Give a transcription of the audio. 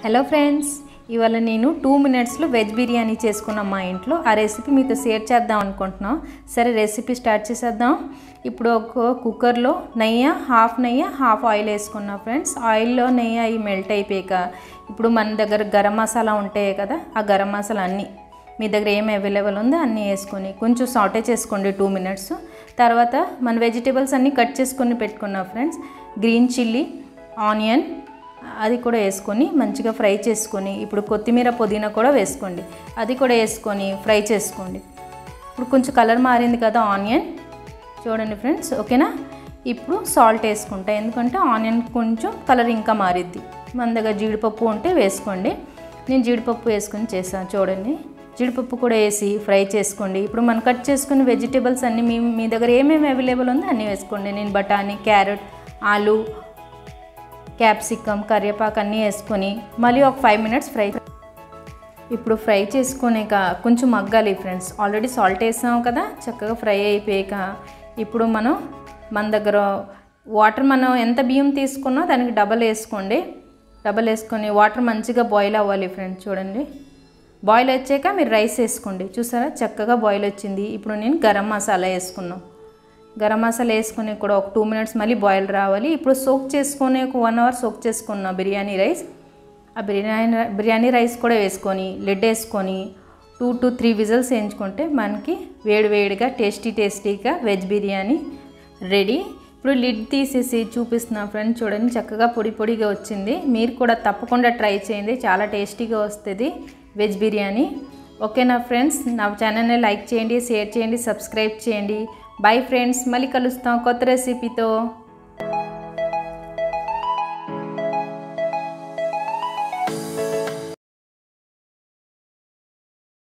hello friends ఇవాళ నేను two మినిట్స్లో వెజ్ బిర్యానీ చేసుకున్నాం మా ఇంట్లో ఆ రెసిపీ మీతో షేర్ చేద్దాం అనుకుంటున్నాం సరే రెసిపీ స్టార్ట్ చేసేద్దాం ఇప్పుడు ఒక కుక్కర్లో నెయ్యి హాఫ్ నెయ్యి హాఫ్ ఆయిల్ వేసుకున్నాం ఫ్రెండ్స్ ఆయిల్లో నెయ్యి అవి మెల్ట్ అయిపోయాక ఇప్పుడు మన దగ్గర గరం మసాలా ఉంటాయి కదా ఆ గరం మసాలా అన్నీ మీ దగ్గర ఏం అవైలబుల్ ఉందో అన్నీ వేసుకొని కొంచెం సాటే చేసుకోండి టూ మినిట్స్ తర్వాత మన వెజిటేబుల్స్ అన్నీ కట్ చేసుకొని పెట్టుకున్నాం ఫ్రెండ్స్ గ్రీన్ చిల్లీ ఆనియన్ అది కూడా వేసుకొని మంచిగా ఫ్రై చేసుకొని ఇప్పుడు కొత్తిమీర పుదీనా కూడా వేసుకోండి అది కూడా వేసుకొని ఫ్రై చేసుకోండి ఇప్పుడు కొంచెం కలర్ మారింది కదా ఆనియన్ చూడండి ఫ్రెండ్స్ ఓకేనా ఇప్పుడు సాల్ట్ వేసుకుంటా ఎందుకంటే ఆనియన్ కొంచెం కలర్ ఇంకా మారిద్ది మన దగ్గర జీడిపప్పు ఉంటే వేసుకోండి నేను జీడిపప్పు వేసుకొని చేస్తాను చూడండి జీడిపప్పు కూడా వేసి ఫ్రై చేసుకోండి ఇప్పుడు మనం కట్ చేసుకుని వెజిటేబుల్స్ అన్నీ మీ మీ దగ్గర ఏమేమి అవైలబుల్ ఉందో అన్నీ వేసుకోండి నేను బఠానీ క్యారెట్ ఆలు క్యాప్సికమ్ కరివేపాకు అన్నీ వేసుకొని మళ్ళీ ఒక ఫైవ్ మినిట్స్ ఫ్రై ఇప్పుడు ఫ్రై చేసుకునేక కొంచెం మగ్గాలి ఫ్రెండ్స్ ఆల్రెడీ సాల్ట్ వేసాం కదా చక్కగా ఫ్రై అయిపోయాక ఇప్పుడు మనం మన దగ్గర వాటర్ మనం ఎంత బియ్యం తీసుకున్నా దానికి డబల్ వేసుకోండి డబల్ వేసుకొని వాటర్ మంచిగా బాయిల్ అవ్వాలి ఫ్రెండ్స్ చూడండి బాయిల్ వచ్చాక మీరు రైస్ వేసుకోండి చూసారా చక్కగా బాయిల్ వచ్చింది ఇప్పుడు నేను గరం మసాలా వేసుకున్నాం గరం మసాలా వేసుకుని కూడా ఒక టూ మినిట్స్ మళ్ళీ బాయిల్ రావాలి ఇప్పుడు సోక్ చేసుకొని ఒక వన్ అవర్ సోక్ చేసుకున్న బిర్యానీ రైస్ ఆ బిర్యానీ బిర్యానీ రైస్ కూడా వేసుకొని లెడ్ వేసుకొని టూ టు త్రీ విజిల్స్ వేయించుకుంటే మనకి వేడి వేడిగా టేస్టీ టేస్టీగా వెజ్ బిర్యానీ రెడీ ఇప్పుడు లిడ్ తీసేసి చూపిస్తున్నా ఫ్రెండ్స్ చూడండి చక్కగా పొడి పొడిగా వచ్చింది మీరు కూడా తప్పకుండా ట్రై చేయండి చాలా టేస్టీగా వస్తుంది వెజ్ బిర్యానీ ఓకేనా ఫ్రెండ్స్ నా ఛానల్ని లైక్ చేయండి షేర్ చేయండి సబ్స్క్రైబ్ చేయండి బై ఫ్రెండ్స్ మళ్ళీ కలుస్తాం కొత్త రెసిపీతో